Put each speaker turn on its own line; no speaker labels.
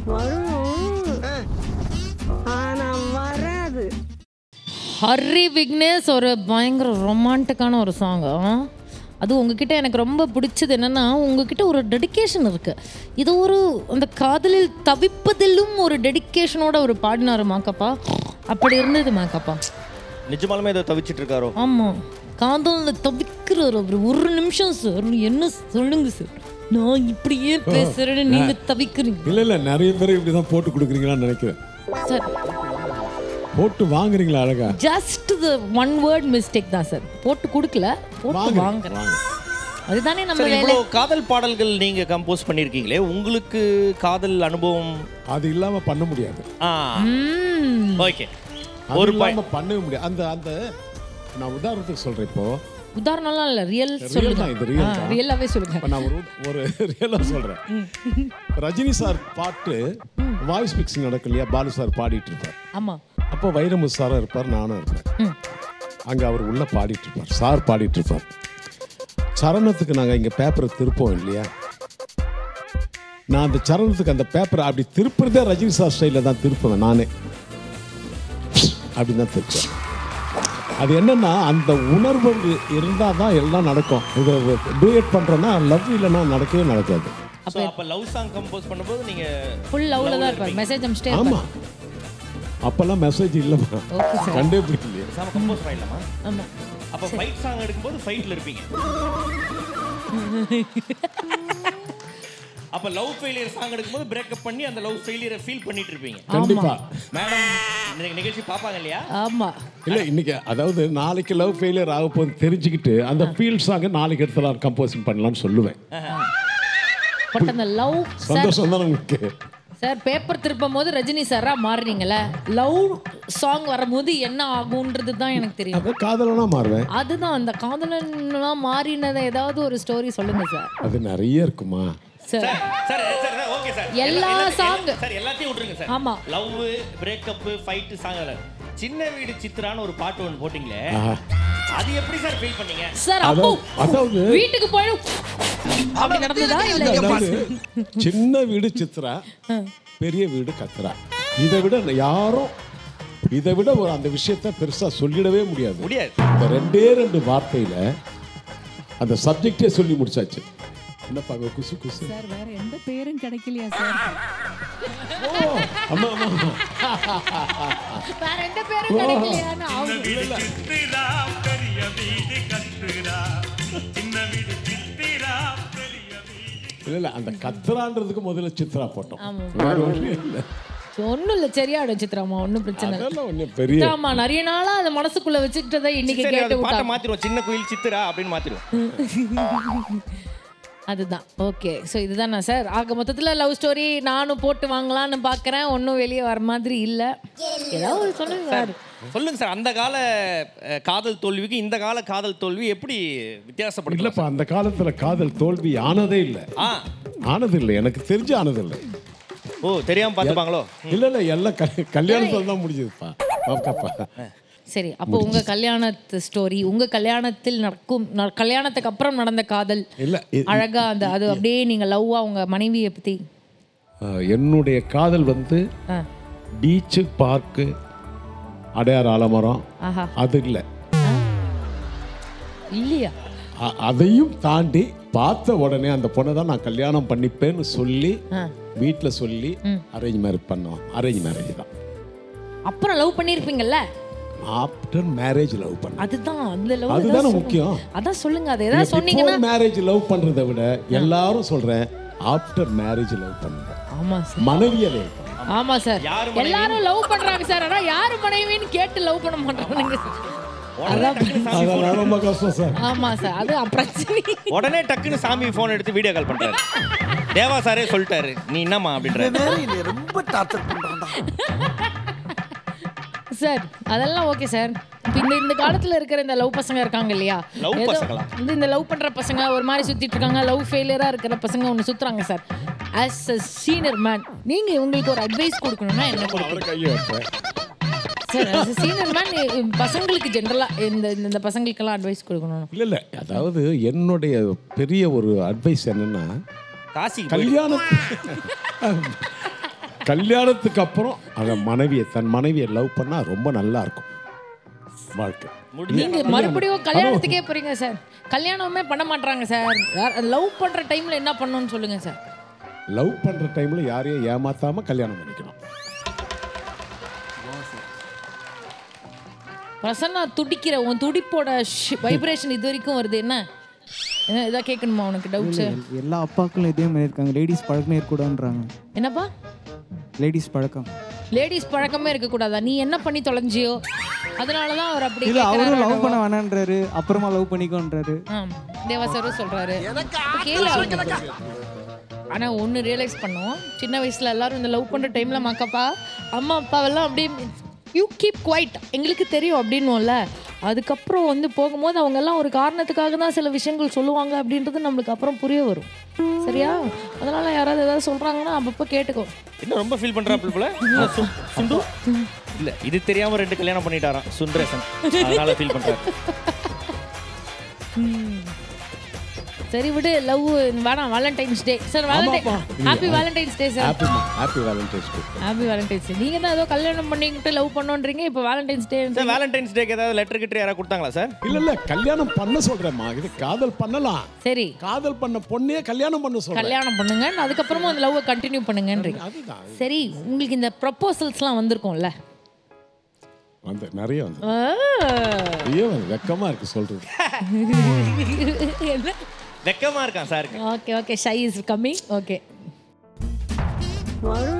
வரும் ஆனா வராது
ஹரி விக்னேஷ் ஒரு பயங்கர ரொமான்டிக்கான ஒரு சாங் அது உங்ககிட்ட எனக்கு ரொம்ப பிடிச்சது என்னன்னா உங்ககிட்ட ஒரு டெடிகேஷன் இருக்கு இது ஒரு அந்த காதலில் தவிப்பதிலும் ஒரு டெடிகேஷனோட ஒரு பாடினாரு மாக்கப்பா அப்படி இருந்தது மாக்கப்பா
நிஜமாலுமே ஏதோ தவிச்சிட்டு இருக்காரோ
ஆமாம் காதலில் தவிக்கிறார் அவர் ஒரு நிமிஷம் சார் என்ன சொல்லுங்க சார் நான் இப்படியே பேசுறேன்னு நீங்க தவிக்கிறீங்க
இல்ல இல்ல நிறைய பேர் இப்படிதான் போட்டு கொடுக்குறீங்களான்னு நினைக்கிறேன்
சார்
போட்டு வாங்குறீங்களா அழகா
just the one word mistake தான் சார் போட்டு கொடுக்கல போட்டு வாங்குறேன் அதுதானே நம்ம
சார்
வேலை
இவ்வளோ காதல் பாடல்கள் நீங்க கம்போஸ் பண்ணியிருக்கீங்களே உங்களுக்கு காதல் அனுபவம்
அது இல்லாம பண்ண முடியாது
ஆ
ம்,
ஓகே
அது
ஒரு
இல்லாம பண்ணவே முடியாது அந்த அந்த நான் உதாரணத்துக்கு சொல்றேன் இப்போ
உதாரணம்லாம் இல்ல ரியல்
real
சொல்லுங்க
தான் இது real தான்.
ரியலாவே சொல்லுங்க
இப்போ நான் ஒரு ஒரு ரியலாக சொல்றேன் ரஜினி சார் பாட்டு வாய்ஸ் மிக்சிங் நடக்கும் இல்லையா பாலு சார் பாடிட்டு இருப்பார்
ஆமா
அப்போ வைரமு சாரும் இருப்பார் நானும் இருப்பேன் அங்க அவர் உள்ள பாடிட்டு இருப்பார் சார் பாடிட்டு இருப்பார் சரணத்துக்கு நாங்க இங்க பேப்பரை திருப்போம் இல்லையா நான் அந்த சரணத்துக்கு அந்த பேப்பரை அப்படி திருப்புறதே ரஜினி சார் ஸ்டைலில் தான் திருப்புவேன் நானே அப்படின்னு தான் திருப்பேன் அது என்னன்னா அந்த உணர்வு இருந்தால் தான் எல்லாம் நடக்கும் இது டூயட் பண்ணுறோன்னா லவ் இல்லைன்னா நடக்கவே நடக்காது
ஸோ அப்போ லவ் சாங் கம்போஸ் பண்ணும்போது நீங்க
ஃபுல் லவ்ல தான் இருப்பார் மெசேஜ் அமிச்சிட்டே
ஆமா
இருப்பார்
அப்பெல்லாம் மெசேஜ் இல்லைம்மா
ஓகே சார்
கண்டே பிடிக்கலையே
சாம கம்போஸ் பண்ணிடலாமா
ஆமா
அப்போ ஃபைட் சாங் எடுக்கும்போது ஃபைட்ல இருப்பீங்க அப்போ லவ் ஃபெயிலியர் சாங் எடுக்கும்போது பிரேக்கப் பண்ணி அந்த லவ் ஃபெயிலியரை ஃபீல் பண்ணிட்டு இருப்பீங்க
கண்டிப்பா
மேடம் இன்னைக்கு நிகழ்ச்சி பார்ப்பாங்க இல்லையா
ஆமா
இல்ல இன்னைக்கு அதாவது நாளைக்கு லவ் ஃபெயிலியர் ஆக போகுது தெரிஞ்சுக்கிட்டு அந்த ஃபீல் சாங்கை நாளைக்கு எடுத்துலாம் கம்போசிங் பண்ணலாம்னு சொல்லுவேன்
பட் அந்த லவ் சார்
சந்தோஷம் தான் உங்களுக்கு
சார் பேப்பர் திருப்பும் போது ரஜினி சாரா மாறுறீங்கல்ல லவ் சாங் வரும்போது என்ன ஆகுன்றது தான் எனக்கு தெரியும்
அது காதலனா மாறுவேன்
அதுதான் அந்த காதலன்லாம் மாறினதை ஏதாவது ஒரு ஸ்டோரி சொல்லுங்க சார்
அது நிறைய இருக்குமா
sir
sir sir okay sir
எல்லா song.
சார் எல்லாத்தையும் விட்டுருங்க சார்
ஆமா.
லவ் பிரேக்கப் ஃபைட் சாங் சின்ன வீடு சித்ரான்னு ஒரு பாட்டு ஒன்று போட்டிங்களே
ஆஹா.
அது எப்படி சார் ஃபீல் பண்ணீங்க
சார் அப்போ
அதாவது
வீட்டுக்கு போய் அப்படி நடந்ததா இல்ல
அதாவது சின்ன வீடு சித்ரா பெரிய வீடு கத்ரா இதை விட யாரும் இதை விட ஒரு அந்த விஷயத்த பெருசா சொல்லிடவே முடியாது
முடியாது
இந்த ரெண்டே ரெண்டு வார்த்தையில அந்த சப்ஜெக்டே சொல்லி முடிச்சாச்சு என்னப்பா இவ குசு குசு
சார் வேற எந்த பேரும் கிடைக்கலையா சார்
அம்மா அம்மா
வேற எந்த பேரும் கிடைக்கலையான்னு அவங்க
சித்திரா பெரிய வீடு கத்துரா சின்ன வீடு சித்திரா பெரிய வீடு
இல்ல இல்ல அந்த கத்ரான்றதுக்கு முதல்ல சித்ரா போட்டோம்
ஆமா.
வேற ஒண்ணும் இல்ல
ஒன்றும் இல்லை சரியாயிடும் சித்ராமா ஒன்றும் பிரச்சனை இல்லை
அதெல்லாம் ஒண்ணும் பெரிய
ஆமா நிறைய நாளா அதை மனசுக்குள்ள வச்சுக்கிட்டதை இன்னைக்கு
சரி
கேட்டு
அது பாட்டை
விட்டாங்க
மாத்திருவோம் சின்ன குயில் சித்திரா அப்படின்னு மாத்திருவோம்
அதுதான் ஓகே ஸோ இதுதான் நான் சார் ஆக மொத்தத்தில் லவ் ஸ்டோரி நானும் போட்டு வாங்கலாம்னு பார்க்குறேன் ஒன்றும் வெளியே வர மாதிரி இல்லை ஏதாவது ஒரு சொல்லுங்க சார்
சொல்லுங்க சார் அந்த கால அஹ், காதல் தோல்விக்கு இந்த கால காதல் தோல்வி எப்படி வித்தியாசப்படுது
இல்லப்பா அந்த காலத்துல காதல் தோல்வி ஆனதே இல்ல
ஆ
ஆனது இல்லை எனக்கு தெரிஞ்சு ஆனது இல்லை
ஓ தெரியாம பார்த்துப்பாங்களோ
இல்ல இல்ல எல்லாம் கல்- கல்யாணத்துல தான் முடிஞ்சதுப்பா பாப்பாப்பா
சரி அப்போ உங்க கல்யாணத்து ஸ்டோரி உங்க கல்யாணத்தில் நடக்கும் ந- கல்யாணத்துக்கு அப்புறம் நடந்த காதல்
இல்ல இ-
அழகா அந்த அது அப்படியே நீங்க லவ்வா உங்க மனைவியை பத்தி
அஹ், என்னுடைய காதல் வந்து
ஆ,
பீச்சு பார்க்கு அடையார் ஆலமரம்
ஆஹா
அது இல்லை
இல்லையா
அ- அதையும் தாண்டி பார்த்த உடனே அந்த பொண்ணை தான் நான் கல்யாணம் பண்ணிப்பேன்னு சொல்லி
ஆ.
வீட்டில் சொல்லி அரேஞ்ச் மேரேஜ் பண்ணோம் அரேஞ்ச் மேரேஜ் தான்
அப்புறம் லவ் பண்ணியிருப்பீங்கல்ல
ஆஃப்டர் மேரேஜ் லவ் பண்ண
அதுதான் அந்த லவ்
அதுதானே முக்கியம்
அதான் சொல்லுங்க அது ஏதாவது சொன்னீங்கன்னா
மேரேஜ் லவ் பண்றதை விட எல்லாரும் சொல்றேன் ஆஃப்டர் மேரேஜ் லவ் பண்ணுங்க
ஆமா சார்
மனைவியை லவ் பண்ணுங்க
ஆமா சார்
யாரு மனைவி?
எல்லாரும் லவ் பண்றாங்க சார் ஆனா யாரு மனைவின்னு கேட்டு லவ் பண்ண மாட்டாங்க
உடனே டக்குன்னு சாமி phone-
அதெல்லாம் ரொம்ப கஷ்டம் சார்
ஆமா சார் அது பிரச்சனை
உடனே டக்குன்னு சாமி போன் எடுத்து வீடியோ கால் பண்றாரு தேவா சாரே சொல்லிட்டாரு நீ என்னம்மா அப்படின்றாரு
ரொம்ப டார்ச்சர் பண்றான்டா
சார் அதெல்லாம் ஓகே சார் இப்போ இந்த இந்த காலத்துல இருக்கிற இந்த லவ் பசங்க இருக்காங்க இல்லையா
Love
ஏதோ
பசங்களா?
இந்த இந்த லவ் பண்ற பசங்க ஒரு மாதிரி சுத்திட்டு இருக்காங்க லவ் ஃபெயிலியரா இருக்கிற பசங்க ஒன்று சுத்துறாங்க sir as a senior man நீங்க இவங்களுக்கு ஒரு அட்வைஸ் கொடுக்கணும்னா என்ன கொடுப்பீங்க
அவரை கையை வைப்பேன்
sir as a senior man பசங்களுக்கு ஜென்ரலா இந்த இந்த- இந்த பசங்களுக்கெல்லாம் அட்வைஸ் கொடுக்கணும்
இல்ல இல்ல அதாவது என்னுடைய பெரிய ஒரு அட்வைஸ் என்னன்னா
காசிக்கு போயிடு.
கல்யாணம் கல்யாணத்துக்கு அப்புறம் அவன் மனைவியை தன் மனைவியை லவ் பண்ணா ரொம்ப நல்லா இருக்கும் வாழ்க்கை
நீங்க மறுபடியும் கல்யாணத்துக்கே போறீங்க சார் கல்யாணமே பண்ண மாட்டாங்க சார் லவ் பண்ற டைம்ல என்ன பண்ணணும்னு சொல்லுங்க சார்
லவ் பண்ற டைம்ல யாரையும் ஏமாத்தாம கல்யாணம் பண்ணிக்கணும்
பிரசன்னா துடிக்கிற உன் துடிப்போட வைப்ரேஷன் இது வரைக்கும் வருது என்ன என்ன இதா கேட்கணுமா உனக்கு டவுட்ஸ்
எல்லா அப்பாக்களும் இதே மாதிரி இருக்காங்க லேடிஸ் பழக்கமே இருக்கக்கூடாதுன்றாங்க
என்னப்பா
லேடிஸ் பழக்கம்
லேடிஸ் பழக்கமே இருக்கக்கூடாதா நீ என்ன பண்ணி தொலைஞ்சியோ அதனால தான் அவர் அப்படி
இல்ல அவரும்
கேக்குறாரோ
லவ் பண்ண வேணான்றாரு அப்புறமா லவ் பண்ணிக்கோன்றாரு
ஆம் தேவாசரும் சொல்றாரு கேளு அவனுக்கு. ஆனா ஒண்ணு ரியலைஸ் பண்ணுவோம் சின்ன வயசுல எல்லாரும் இந்த லவ் பண்ற டைம்ல மக்கப்பா அம்மா அப்பாவெல்லாம் அப்படியே யூ கீப் குவைட் எங்களுக்கு தெரியும் அப்படின்னும்ல அதுக்கப்புறம் வந்து போகும்போது அவங்க எல்லாம் ஒரு காரணத்துக்காக தான் சில விஷயங்கள் சொல்லுவாங்க அப்படின்றது நம்மளுக்கு அப்புறம் புரிய வரும் சரியா அதனால யாராவது ஏதாவது சொல்றாங்கன்னா அப்பப்போ கேட்டுக்கோ
என்ன ரொம்ப ஃபீல் பண்றாப்புல போல என்ன சு- சுண்டு இல்ல இது தெரியாம ரெண்டு கல்யாணம் பண்ணிட்டாராம் சுந்தரேசன் அதனால ஃபீல் பண்றாரு
சரி விடு லவ் வேணாம் வேலண்டைன்ஸ் டே சார் வேலண்டைன்
ஆமாப்பா.
Happy Valentine's Day sir
happy happy Valentine's Day
happy Valentine's Day நீங்க தான் ஏதோ கல்யாணம் பண்ணிக்கிட்டு லவ் பண்ணோன்றீங்க இப்போ வேலண்டைன்ஸ் டே
சார் வேலண்டைன்ஸ் டேக்கு ஏதாவது லெட்டர் கிட்ட யாராவது கொடுத்தாங்களா சார்
இல்ல இல்ல கல்யாணம் பண்ண சொல்றேம்மா இது காதல் பண்ணலாம்
சரி
காதல் பண்ண பொண்ணே கல்யாணம் பண்ண சொல்றேன்
கல்யாணம் பண்ணுங்க அதுக்கப்புறமும் அந்த லவ் கண்டினியூ பண்ணுங்கன்றீங்க
அதுதான்
சரி உங்களுக்கு இந்த ப்ரப்போசல்ஸ்லாம் வந்திருக்கும்ல
வந்து நிறைய வந்து
ஆ.
ஐயோ வெக்கமா இருக்கு சொல்றது
என்ன
வெக்கமா இருக்கான் சாருக்கு
okay okay shy is coming okay
வரும்